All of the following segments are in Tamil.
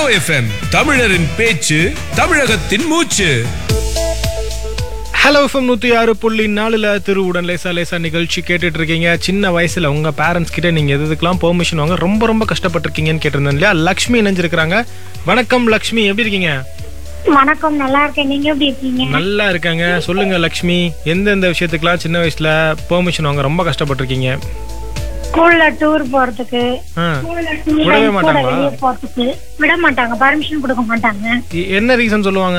எஃப்எம் தமிழரின் பேச்சு தமிழகத்தின் மூச்சு ஹலோ எஃப்எம் நூற்றி ஆறு புள்ளி நாலுல திருவுடன் லேசா லேசா நிகழ்ச்சி கேட்டுட்டு இருக்கீங்க சின்ன வயசுல உங்க பேரண்ட்ஸ் கிட்ட நீங்க எது எதுக்கெல்லாம் பெர்மிஷன் வாங்க ரொம்ப ரொம்ப கஷ்டப்பட்டிருக்கீங்கன்னு கேட்டிருந்தேன் இல்லையா லக்ஷ்மி இணைஞ்சிருக்கிறாங்க வணக்கம் லக்ஷ்மி எப்படி இருக்கீங்க வணக்கம் நல்லா இருக்கேன் நீங்க எப்படி இருக்கீங்க நல்லா இருக்காங்க சொல்லுங்க லக்ஷ்மி எந்தெந்த விஷயத்துக்கெல்லாம் சின்ன வயசுல பெர்மிஷன் வாங்க ரொம்ப கஷ்டப்பட்டிருக்கீங்க ஸ்கூல்ல டூர் போறதுக்கு ஆ. friends விடவே கூட மாட்டாங்களா? வெளிய போறதுக்கு விட மாட்டாங்க பர்மிஷன் கொடுக்க மாட்டாங்க எ- என்ன ரீசன் சொல்லுவாங்க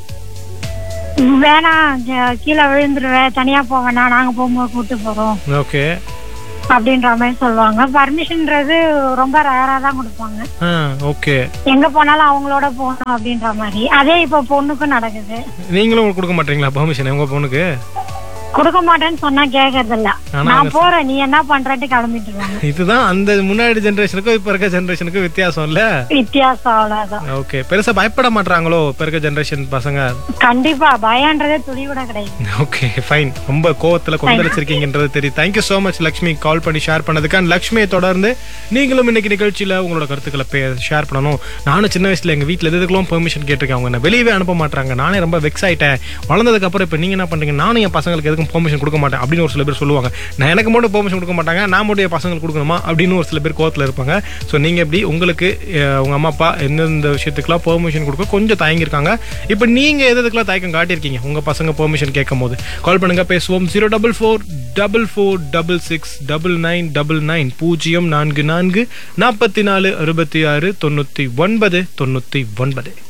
வேணாம் ஜ- கீழே விழுந்துருவேன் தனியா போவேனா நாங்க போகும்போது கூட்டு போறோம் ஓகே அப்படின்ற மாதிரி சொல்லுவாங்க பர்மிஷன்ன்றது ரொம்ப ரேரா தான் கொடுப்பாங்க ஆ ஓகே எங்க போனாலும் அவங்களோட போகணும் அப்படின்ற மாதிரி அதே இப்ப பொண்ணுக்கும் நடக்குது நீங்களும் கொடுக்க மாட்டீங்களா பெர்மிஷன் உங்க பொண்ணுக்கு கொடுக்க மாட்டேன்னு சொன்னா கேக்குறது இல்ல ஆனா நான் போறேன் நீ என்ன பண்றட்டு கிளம்பிட்டு இருக்காங்க இதுதான் அந்த முன்னாடி ஜென்ரேஷனுக்கும் இப்ப இருக்க ஜென்ரேஷனுக்கும் வித்தியாசம் இல்ல வித்தியாசம் அவ்வளவுதான் ஓகே பெருசா பயப்பட மாட்டாங்களோ இப்ப இருக்க ஜென்ரேஷன் பசங்க கண்டிப்பா பயன்றதே துளி கூட கிடையாது ஓகே ஃபைன் ரொம்ப கோவத்துல கொந்தளிச்சிருக்கீங்கன்றது தெரியும் thank you so much Lakshmi call பண்ணி ஷேர் பண்ணதுக்கு அண்ட் லக்ஷ்மியை தொடர்ந்து நீங்களும் இன்னைக்கு நிகழ்ச்சியில உங்களோட கருத்துக்களை ஷேர் பண்ணணும் நானும் சின்ன வயசுல எங்க வீட்ல எதுக்கெல்லாம் பெர்மிஷன் கேட்டிருக்கேன் அவங்க என்ன வெளியவே அனுப்ப மாட்டாங்க நானே ரொம்ப வெக்ஸ் ஆயிட்டேன் வளர்ந்ததுக்கு அப்புறம் இப்ப நீங்க என்ன பண்றீங்க நானும் என் பசங்களுக்கு எதுக்கும் பெர்மிஷன் கொடுக்க மாட்டேன் அப்படின்னு ஒரு சில பேர் சொல்லுவாங்க நான் எனக்கு மட்டும் பெர்மிஷன் கொடுக்க மாட்டாங்க நான் மட்டும் என் பசங்களுக்கு கொடுக்கணுமா அப்படின்னு ஒரு சில பேர் கோவத்துல இருப்பாங்க ஸோ நீங்க எப்படி உங்களுக்கு அஹ், உங்க அம்மா அப்பா எந்தெந்த விஷயத்துக்குலாம் பெர்மிஷன் கொடுக்க கொஞ்சம் தயங்கியிருக்காங்க இப்போ நீங்க எது எதுக்கெல்லாம் தயக்கம் காட்டியிருக்கீங்க உங்க பசங்க பெர்மிஷன் கேட்கும் போது கால் பண்ணுங்க பேசுவோம் zero double four double four double six double nine double nine பூஜ்ஜியம் நான்கு நான்கு நாற்பத்தி நாலு அறுபத்தி ஆறு தொண்ணூற்றி ஒன்பது தொண்ணூற்றி ஒன்பது